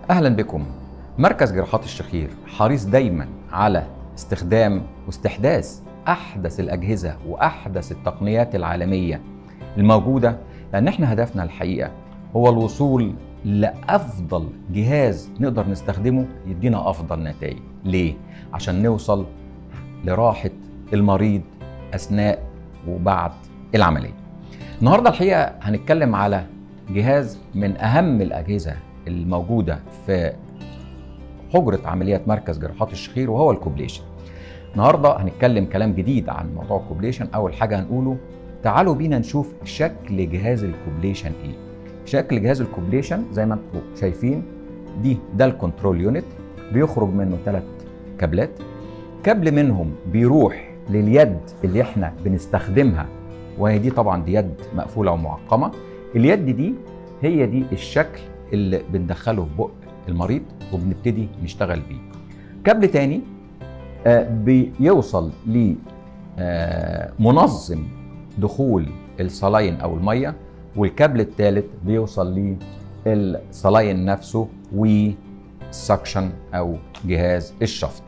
اهلا بكم مركز جراحات الشخير حريص دايما على استخدام واستحداث احدث الاجهزه واحدث التقنيات العالميه الموجوده لان احنا هدفنا الحقيقه هو الوصول لافضل جهاز نقدر نستخدمه يدينا افضل نتائج ليه عشان نوصل لراحه المريض اثناء وبعد العمليه النهارده الحقيقه هنتكلم على جهاز من اهم الاجهزه الموجوده في حجره عمليات مركز جراحات الشخير وهو الكوبليشن النهارده هنتكلم كلام جديد عن موضوع الكوبليشن اول حاجه هنقوله تعالوا بينا نشوف شكل جهاز الكوبليشن ايه شكل جهاز الكوبليشن زي ما انتم شايفين دي ده الكنترول يونت بيخرج منه ثلاث كابلات كابل منهم بيروح لليد اللي احنا بنستخدمها وهي دي طبعا دي يد مقفوله ومعقمه اليد دي هي دي الشكل اللي بندخله في بق المريض وبنبتدي نشتغل بيه كابل تاني آه بيوصل ل آه منظم دخول الصلاين او الميه والكابل الثالث بيوصل للصلاين نفسه والسكشن او جهاز الشفط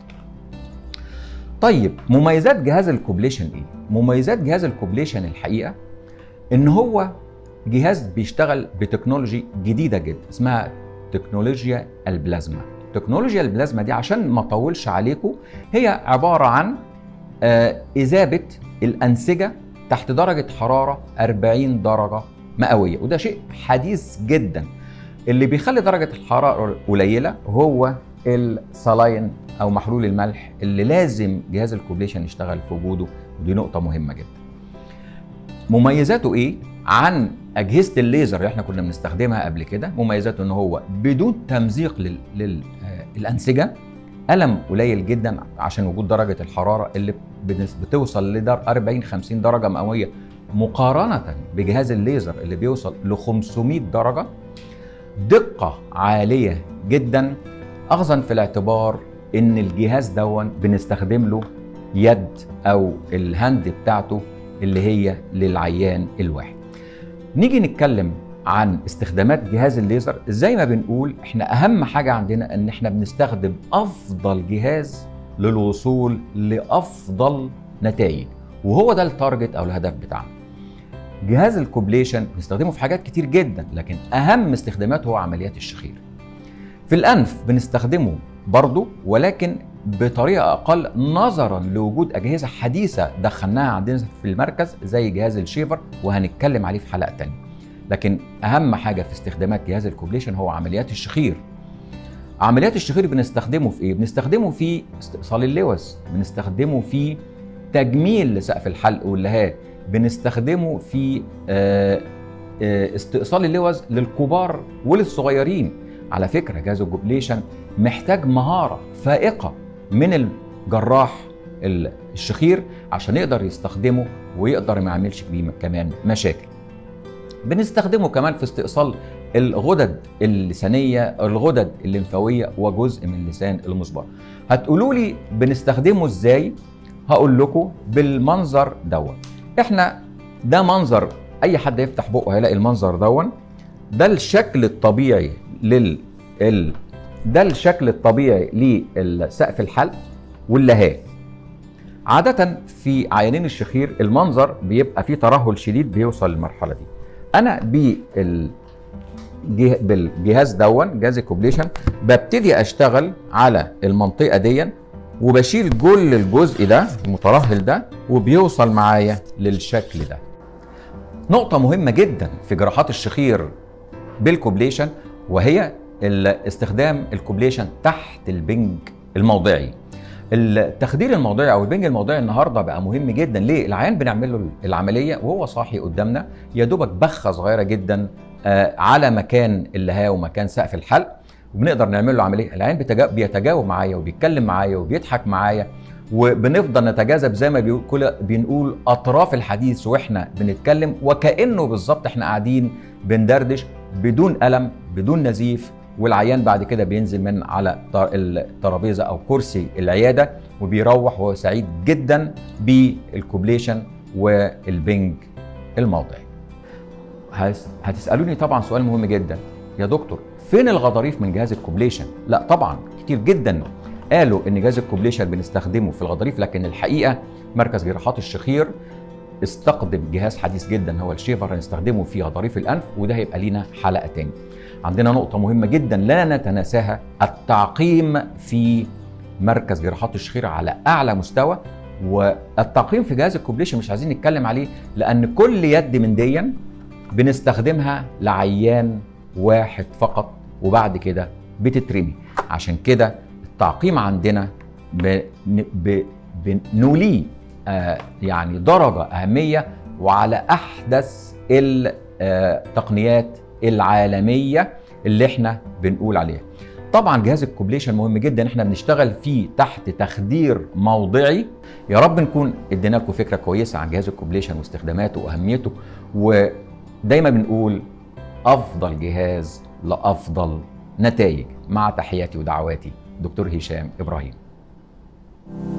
طيب مميزات جهاز الكوبليشن ايه مميزات جهاز الكوبليشن الحقيقه ان هو جهاز بيشتغل بتكنولوجي جديده جدا اسمها تكنولوجيا البلازما تكنولوجيا البلازما دي عشان ما اطولش عليكم هي عباره عن آه اذابه الانسجه تحت درجه حراره 40 درجه مئويه وده شيء حديث جدا اللي بيخلي درجه الحراره قليله هو الصلاين او محلول الملح اللي لازم جهاز الكوبليشن يشتغل في وجوده ودي نقطه مهمه جدا مميزاته ايه عن اجهزه الليزر اللي احنا كنا بنستخدمها قبل كده مميزاته ان هو بدون تمزيق لل... للانسجه الم قليل جدا عشان وجود درجه الحراره اللي بتوصل لدر 40 50 درجه مئويه مقارنه بجهاز الليزر اللي بيوصل ل 500 درجه دقه عاليه جدا اخذا في الاعتبار ان الجهاز دون بنستخدم له يد او الهاند بتاعته اللي هي للعيان الواحد نيجي نتكلم عن استخدامات جهاز الليزر زي ما بنقول احنا اهم حاجه عندنا ان احنا بنستخدم افضل جهاز للوصول لافضل نتائج وهو ده التارجت او الهدف بتاعنا جهاز الكوبليشن بنستخدمه في حاجات كتير جدا لكن اهم استخداماته هو عمليات الشخير في الانف بنستخدمه برضه ولكن بطريقه اقل نظرا لوجود اجهزه حديثه دخلناها عندنا في المركز زي جهاز الشيفر وهنتكلم عليه في حلقه تانية لكن اهم حاجه في استخدامات جهاز الكوبليشن هو عمليات الشخير عمليات الشخير بنستخدمه في ايه بنستخدمه في استئصال اللوز بنستخدمه في تجميل لسقف الحلق واللهات بنستخدمه في استئصال اللوز للكبار وللصغيرين على فكره جهاز الكوبليشن محتاج مهاره فائقه من الجراح الشخير عشان يقدر يستخدمه ويقدر ما يعملش بيه كمان مشاكل بنستخدمه كمان في استئصال الغدد اللسانيه الغدد الليمفاويه وجزء من لسان المصباح هتقولوا لي بنستخدمه ازاي هقول لكم بالمنظر دون احنا ده منظر اي حد يفتح بقه هيلاقي المنظر دون ده الشكل الطبيعي لل ال... ده الشكل الطبيعي لسقف الحلق واللهات عادة في عيانين الشخير المنظر بيبقى فيه ترهل شديد بيوصل للمرحلة دي أنا بال بالجهاز دون جهاز الكوبليشن ببتدي اشتغل على المنطقه دي وبشيل كل الجزء ده المترهل ده وبيوصل معايا للشكل ده نقطة مهمة جدا في جراحات الشخير بالكوبليشن وهي استخدام الكوبليشن تحت البنج الموضعي التخدير الموضعي او البنج الموضعي النهارده بقى مهم جدا ليه العيان بنعمل له العمليه وهو صاحي قدامنا يا دوبك بخه صغيره جدا على مكان اللهاه ومكان سقف الحلق وبنقدر نعمل له عمليه العيان بيتجاوب معايا وبيتكلم معايا وبيضحك معايا وبنفضل نتجاذب زي ما بيقول بنقول اطراف الحديث واحنا بنتكلم وكانه بالظبط احنا قاعدين بندردش بدون الم بدون نزيف والعيان بعد كده بينزل من على الترابيزه او كرسي العياده وبيروح وهو سعيد جدا بالكوبليشن والبنج الموضعي هتسالوني طبعا سؤال مهم جدا يا دكتور فين الغضاريف من جهاز الكوبليشن لا طبعا كتير جدا قالوا ان جهاز الكوبليشن بنستخدمه في الغضاريف لكن الحقيقه مركز جراحات الشخير استخدم جهاز حديث جدا هو الشيفر هنستخدمه في غضاريف الانف وده هيبقى لينا حلقه تاني عندنا نقطه مهمه جدا لا نتناساها التعقيم في مركز جراحات الشخير على اعلى مستوى والتعقيم في جهاز الكوبليشن مش عايزين نتكلم عليه لان كل يد من ديا بنستخدمها لعيان واحد فقط وبعد كده بتترمي عشان كده التعقيم عندنا بنوليه آه يعني درجة أهمية وعلى أحدث التقنيات العالمية اللي احنا بنقول عليها طبعا جهاز الكوبليشن مهم جدا احنا بنشتغل فيه تحت تخدير موضعي يا رب نكون ادينا لكم فكره كويسه عن جهاز الكوبليشن واستخداماته واهميته ودايما بنقول افضل جهاز لافضل نتائج مع تحياتي ودعواتي دكتور هشام ابراهيم